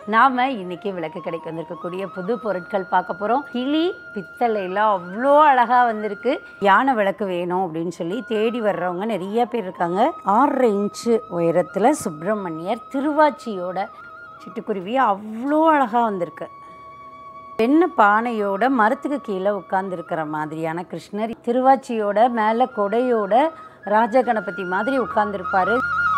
நாம் இன்னைக்கு விளக்கு கடைக்கு வந்திருக்கக்கூடிய புது பொருட்கள் பார்க்க போகிறோம் கிளி பித்தளையில் அவ்வளோ அழகாக வந்திருக்கு யானை விளக்கு வேணும் அப்படின்னு சொல்லி தேடி வர்றவங்க நிறைய பேர் இருக்காங்க ஆறரை இன்ச்சு உயரத்தில் சுப்பிரமணியர் திருவாச்சியோட சிட்டுக்குருவி அவ்வளோ அழகாக வந்திருக்கு பெண்ண பானையோட மரத்துக்கு கீழே உட்கார்ந்துருக்கிற மாதிரியான கிருஷ்ணர் திருவாச்சியோட மேலே கொடையோட ராஜகணபதி மாதிரி உட்கார்ந்துருப்பாரு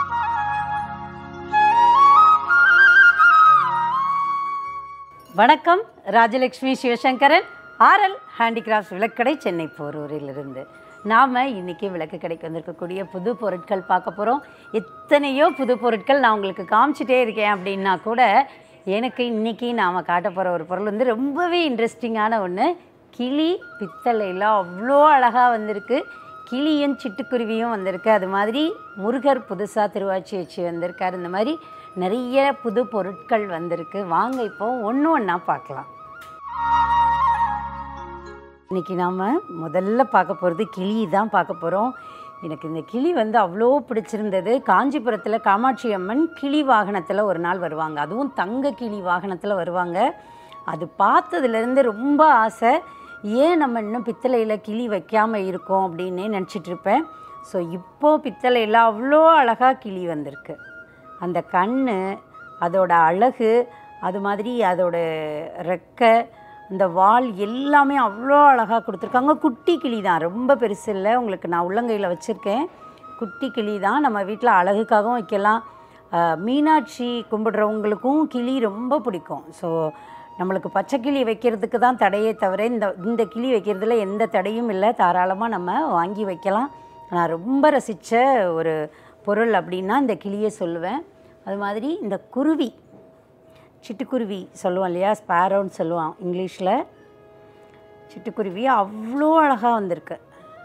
வணக்கம் ராஜலக்ஷ்மி சிவசங்கரன் ஆர்எல் ஹேண்டிகிராஃப்ட்ஸ் விளக்கடை சென்னை போரூரிலிருந்து நாம் இன்னைக்கு விளக்கு கடைக்கு வந்திருக்கக்கூடிய புது பொருட்கள் பார்க்க போகிறோம் எத்தனையோ புது பொருட்கள் நான் உங்களுக்கு காமிச்சிட்டே இருக்கேன் அப்படின்னா கூட எனக்கு இன்னைக்கு நாம் காட்ட போகிற ஒரு பொருள் வந்து ரொம்பவே இன்ட்ரெஸ்டிங்கான ஒன்று கிளி பித்தளையில் அவ்வளோ அழகாக வந்திருக்கு கிளியும் சிட்டுக்குருவியும் வந்திருக்கு அது மாதிரி முருகர் புதுசாக திருவாச்சி வச்சு வந்திருக்காரு இந்த மாதிரி நிறைய புது பொருட்கள் வந்திருக்கு வாங்க இப்போ ஒன்று ஒன்றா பார்க்கலாம் இன்னைக்கு நாம் முதல்ல பார்க்க போகிறது கிளி தான் பார்க்க போகிறோம் எனக்கு இந்த கிளி வந்து அவ்வளோ பிடிச்சிருந்தது காஞ்சிபுரத்தில் காமாட்சி அம்மன் கிளி வாகனத்தில் ஒரு நாள் வருவாங்க அதுவும் தங்க கிளி வாகனத்தில் வருவாங்க அது பார்த்ததுலேருந்து ரொம்ப ஆசை ஏன் நம்ம இன்னும் பித்தளையில் கிளி வைக்காமல் இருக்கோம் அப்படின்னே நினச்சிட்டு இருப்பேன் ஸோ இப்போது பித்தளையில் அவ்வளோ அழகாக கிளி வந்திருக்கு அந்த கண் அதோட அழகு அது மாதிரி அதோட ரெக்கை இந்த வால் எல்லாமே அவ்வளோ அழகாக கொடுத்துருக்காங்க குட்டி கிளி தான் ரொம்ப பெருசு இல்லை உங்களுக்கு நான் உள்ளங்கையில் வச்சுருக்கேன் குட்டி கிளி தான் நம்ம வீட்டில் அழகுக்காகவும் வைக்கலாம் அஹ், மீனாட்சி கும்பிடுறவங்களுக்கும் கிளி ரொம்ப பிடிக்கும் ஸோ நம்மளுக்கு பச்சை கிளி வைக்கிறதுக்கு தான் தடையே தவிர இந்த இந்த கிளி வைக்கிறதுல எந்த தடையும் இல்லை தாராளமாக நம்ம வாங்கி வைக்கலாம் நான் ரொம்ப ரசித்த ஒரு பொருள் அப்படின்னா இந்த கிளியை சொல்லுவேன் அது மாதிரி இந்த குருவி சிட்டுக்குருவி சொல்லுவோம் இல்லையா ஸ்பேரோன்னு சொல்லுவான் இங்கிலீஷில் சிட்டுக்குருவி அவ்வளோ அழகாக வந்திருக்கு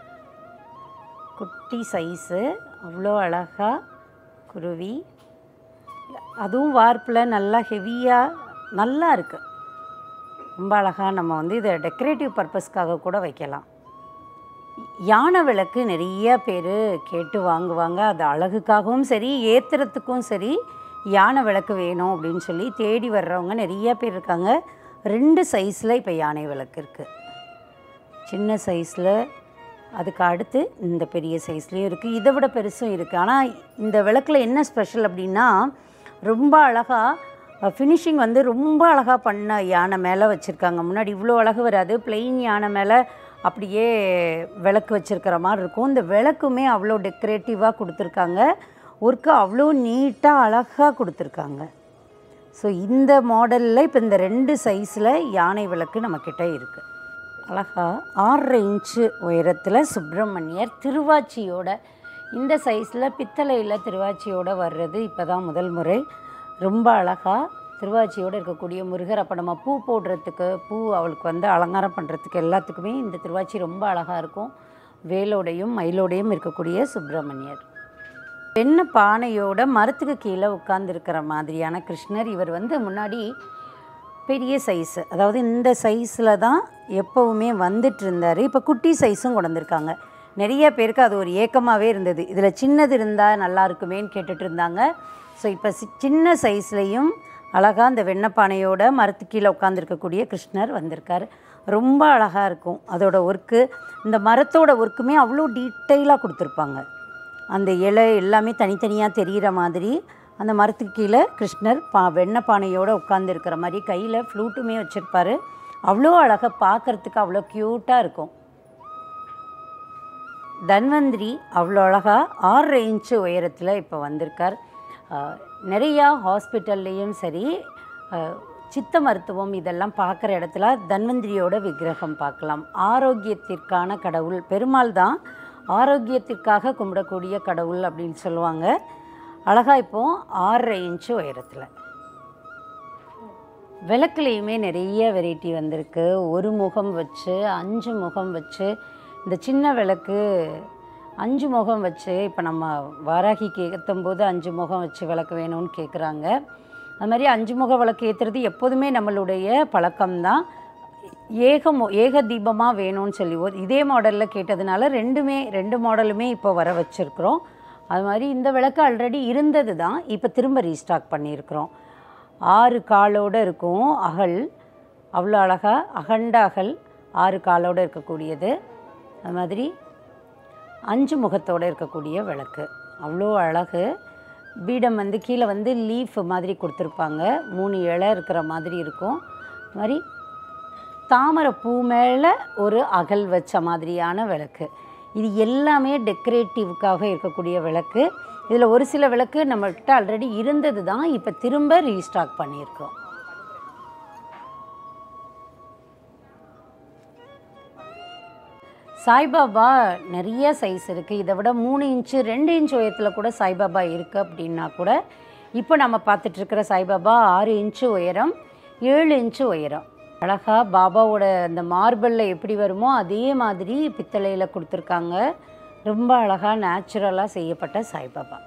குட்டி சைஸு அவ்வளோ அழகாக குருவி அதுவும் வார்ப்பில் நல்லா ஹெவியாக நல்லா இருக்குது ரொம்ப அழகாக நம்ம வந்து இதை டெக்கரேட்டிவ் பர்பஸ்க்காக கூட வைக்கலாம் யானை விளக்கு நிறைய பேர் கேட்டு வாங்குவாங்க அது அழகுக்காகவும் சரி ஏற்றுறதுக்கும் சரி யானை விளக்கு வேணும் அப்படின்னு சொல்லி தேடி வர்றவங்க நிறைய பேர் இருக்காங்க ரெண்டு சைஸில் இப்போ யானை விளக்கு இருக்குது சின்ன சைஸில் அதுக்கு அடுத்து இந்த பெரிய சைஸ்லேயும் இருக்குது இதை விட பெருசும் இருக்குது ஆனால் இந்த விளக்கில் என்ன ஸ்பெஷல் அப்படின்னா ரொம்ப அழகாக ஃபினிஷிங் வந்து ரொம்ப அழகாக பண்ண யானை மேலே வச்சுருக்காங்க முன்னாடி இவ்வளோ அழகு வராது பிளெயின் யானை மேலே அப்படியே விளக்கு வச்சுருக்கிற மாதிரி இருக்கும் இந்த விளக்குமே அவ்வளோ டெக்கரேட்டிவாக கொடுத்துருக்காங்க ஒர்க்கு அவ்வளோ நீட்டாக அழகாக கொடுத்துருக்காங்க ஸோ இந்த மாடலில் இப்போ இந்த ரெண்டு சைஸில் யானை விளக்கு நம்மக்கிட்ட இருக்குது அழகா ஆறரை இன்ச்சு உயரத்தில் சுப்பிரமணியர் திருவாச்சியோட இந்த சைஸில் பித்தளையில் திருவாச்சியோட வர்றது இப்போ தான் முதல் முறை ரொம்ப அழகாக திருவாச்சியோடு இருக்கக்கூடிய முருகர் அப்போ நம்ம பூ போடுறதுக்கு பூ அவளுக்கு வந்து அலங்காரம் பண்ணுறதுக்கு எல்லாத்துக்குமே இந்த திருவாச்சி ரொம்ப அழகாக இருக்கும் வேலோடையும் மயிலோடையும் இருக்கக்கூடிய சுப்பிரமணியர் பெண்ண பானையோட மரத்துக்கு கீழே உட்கார்ந்துருக்கிற மாதிரியான கிருஷ்ணர் இவர் வந்து முன்னாடி பெரிய சைஸு அதாவது இந்த சைஸில் தான் எப்போவுமே வந்துட்டு இருந்தார் இப்போ குட்டி சைஸும் கொண்டு வந்திருக்காங்க நிறைய பேருக்கு அது ஒரு ஏக்கமாகவே இருந்தது இதில் சின்னது இருந்தால் நல்லா இருக்குமேன்னு கேட்டுட்டு இருந்தாங்க ஸோ இப்போ சி- சின்ன சைஸ்லேயும் அழகாக அந்த வெண்ணப்பானையோட மரத்துக்கு கீழே உட்காந்துருக்கக்கூடிய கிருஷ்ணர் வந்திருக்காரு ரொம்ப அழகாக இருக்கும் அதோட ஒர்க்கு இந்த மரத்தோட ஒர்க்குமே அவ்வளோ டீட்டெயிலாக கொடுத்துருப்பாங்க அந்த இலை எல்லாமே தனித்தனியாக தெரிகிற மாதிரி அந்த மரத்துக்கு கீழே கிருஷ்ணர் பா வெண்ணெய் பானையோடு உட்காந்துருக்கிற மாதிரி கையில் ஃப்ளூட்டுமே வச்சுருப்பாரு அவ்வளோ அழகாக பார்க்கறதுக்கு அவ்வளோ க்யூட்டாக இருக்கும் தன்வந்திரி அவ்வளோ அழகாக ஆறரை இன்ச்சு உயரத்தில் இப்போ வந்திருக்கார் ஆஹ், நிறையா ஹாஸ்பிட்டல்லையும் சரி ஆஹ், சித்த மருத்துவம் இதெல்லாம் பார்க்குற இடத்துல தன்வந்திரியோட விக்கிரகம் பார்க்கலாம் ஆரோக்கியத்திற்கான கடவுள் பெருமாள் தான் ஆரோக்கியத்திற்காக கும்பிடக்கூடிய கடவுள் அப்படின்னு சொல்லுவாங்க அழகாக இப்போ ஆறரை இன்ச்சு உயரத்தில் விளக்குலேயுமே நிறைய வெரைட்டி வந்திருக்கு ஒரு முகம் வச்சு அஞ்சு முகம் வச்சு இந்த சின்ன விளக்கு அஞ்சு முகம் வச்சு இப்போ நம்ம வாராகிக்கு ஏற்றும்போது அஞ்சு முகம் வச்சு விளக்கு வேணும்னு கேட்குறாங்க அது மாதிரி அஞ்சு முக விளக்கு ஏற்றுறது எப்போதுமே நம்மளுடைய பழக்கம்தான் ஏக மொ- ஏக தீபமாக வேணும்னு சொல்லி ஒரு இதே மாடலில் கேட்டதுனால ரெண்டுமே ரெண்டு மாடலுமே இப்போ வர வச்சுருக்குறோம் அது மாதிரி இந்த விளக்கு ஆல்ரெடி இருந்தது தான் இப்போ திரும்ப ரீஸ்டாக் பண்ணியிருக்கிறோம் ஆறு காலோடு இருக்கும் அகல் அவ்வளோ அழகாக அகண்ட அகல் ஆறு காலோடு இருக்கக்கூடியது அது மாதிரி அஞ்சு முகத்தோடு இருக்கக்கூடிய விளக்கு அவ்வளோ அழகு பீடம் வந்து கீழே வந்து லீஃப் மாதிரி கொடுத்துருப்பாங்க மூணு இலை இருக்கிற மாதிரி இருக்கும் அது மாதிரி தாமரை பூ மேலே ஒரு அகல் வச்ச மாதிரியான விளக்கு இது எல்லாமே டெக்கரேட்டிவ்க்காக இருக்கக்கூடிய விளக்கு இதில் ஒரு சில விளக்கு நம்மகிட்ட ஆல்ரெடி இருந்தது தான் இப்போ திரும்ப ரீஸ்டாக் பண்ணியிருக்கோம் சாய்பாபா நிறைய சைஸ் இருக்குது இதை விட மூணு இன்ச்சு ரெண்டு இன்ச் உயரத்தில் கூட சாய்பாபா இருக்குது அப்படின்னா கூட இப்போ நம்ம பார்த்துட்டு இருக்கிற சாய்பாபா ஆறு இன்ச்சு உயரம் ஏழு இன்ச்சு உயரம் அழகாக பாபாவோட அந்த மார்பிளில் எப்படி வருமோ அதே மாதிரி பித்தளையில் கொடுத்துருக்காங்க ரொம்ப அழகாக நேச்சுரலாக செய்யப்பட்ட சாய்பாபா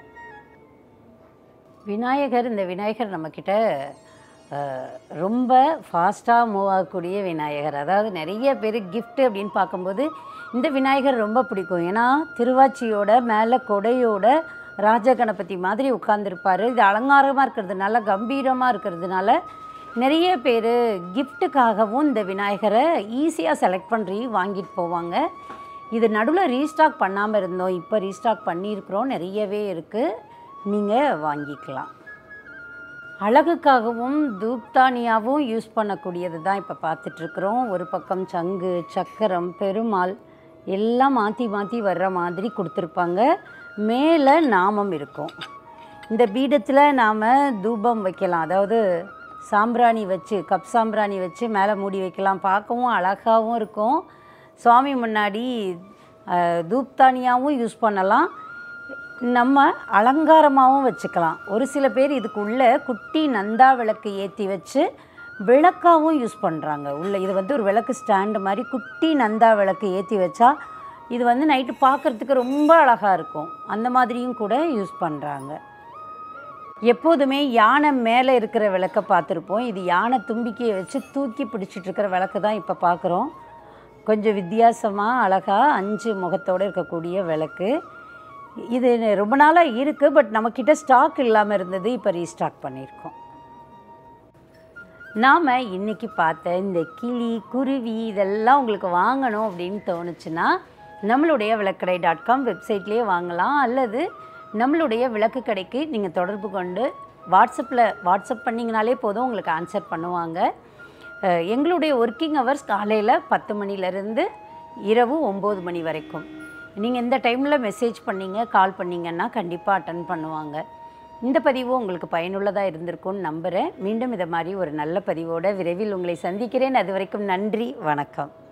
விநாயகர் இந்த விநாயகர் நம்மக்கிட்ட அஹ், ரொம்ப ஃபாஸ்ட்டாக மூவ் ஆகக்கூடிய விநாயகர் அதாவது நிறைய பேர் gift அப்படின்னு பார்க்கும்போது இந்த விநாயகர் ரொம்ப பிடிக்கும் ஏன்னா திருவாச்சியோட மேலே கொடையோட ராஜகணபதி மாதிரி உட்கார்ந்திருப்பாரு இது அலங்காரமாக இருக்கிறதுனால கம்பீரமாக இருக்கிறதுனால நிறைய பேர் கிஃப்ட்டுக்காகவும் இந்த விநாயகரை ஈஸியாக செலக்ட் பண்ணி வாங்கிட்டு போவாங்க இது நடுவில் ரீஸ்டாக் பண்ணாமல் இருந்தோம் இப்போ ரீஸ்டாக் பண்ணியிருக்கிறோம் நிறையவே இருக்குது நீங்கள் வாங்கிக்கலாம் அழகுக்காகவும் தூப்தானியாவும் யூஸ் பண்ணக்கூடியது தான் இப்போ பார்த்துட்ருக்குறோம் ஒரு பக்கம் சங்கு சக்கரம் பெருமாள் எல்லாம் மாற்றி மாற்றி வர்ற மாதிரி கொடுத்துருப்பாங்க மேலே நாமம் இருக்கும் இந்த பீடத்தில் நாம் தூபம் வைக்கலாம் அதாவது சாம்பிராணி வச்சு கப் சாம்பிராணி வச்சு மேலே மூடி வைக்கலாம் பார்க்கவும் அழகாகவும் இருக்கும் சுவாமி முன்னாடி அஹ், தூப்தானியாவும் யூஸ் பண்ணலாம் நம்ம அலங்காரமாகவும் வச்சுக்கலாம் ஒரு சில பேர் இதுக்குள்ளே குட்டி நந்தா விளக்கு ஏற்றி வச்சு விளக்காகவும் யூஸ் பண்ணுறாங்க உள்ள இது வந்து ஒரு விளக்கு ஸ்டாண்டு மாதிரி குட்டி நந்தா விளக்கு ஏற்றி வச்சா இது வந்து நைட்டு பார்க்குறதுக்கு ரொம்ப அழகாக இருக்கும் அந்த மாதிரியும் கூட யூஸ் பண்ணுறாங்க எப்போதுமே யானை மேலே இருக்கிற விளக்கை பார்த்துருப்போம் இது யானை தும்பிக்கையை வச்சு தூக்கி பிடிச்சிட்டு இருக்கிற விளக்கு தான் இப்போ பார்க்குறோம் கொஞ்சம் வித்தியாசமாக அழகாக அஞ்சு முகத்தோடு இருக்கக்கூடிய விளக்கு இது ரொம்ப நாளாக இருக்குது பட் நம்மக்கிட்ட ஸ்டாக் இல்லாமல் இருந்தது இப்போ ரீஸ்டாக் பண்ணியிருக்கோம் நாம் இன்னைக்கு பார்த்த இந்த கிளி குருவி இதெல்லாம் உங்களுக்கு வாங்கணும் அப்படின்னு தோணுச்சுன்னா நம்மளுடைய விளக்கடை டாட் காம் வெப்சைட்லேயே வாங்கலாம் அல்லது நம்மளுடைய விளக்கு கடைக்கு நீங்கள் தொடர்பு கொண்டு வாட்ஸ்அப்பில் வாட்ஸ்அப் பண்ணிங்கனாலே போதும் உங்களுக்கு ஆன்சர் பண்ணுவாங்க அஹ், எங்களுடைய ஒர்க்கிங் ஹவர்ஸ் காலையில் பத்து மணிலேருந்து இரவு ஒம்பது மணி வரைக்கும் நீங்கள் எந்த டைமில் மெசேஜ் பண்ணீங்க கால் பண்ணீங்கன்னா கண்டிப்பாக அட்டன் பண்ணுவாங்க இந்த பதிவு உங்களுக்கு பயனுள்ளதாக இருந்திருக்கும்னு நம்புகிறேன் மீண்டும் இதை மாதிரி ஒரு நல்ல பதிவோட விரைவில் உங்களை சந்திக்கிறேன் அது வரைக்கும் நன்றி வணக்கம்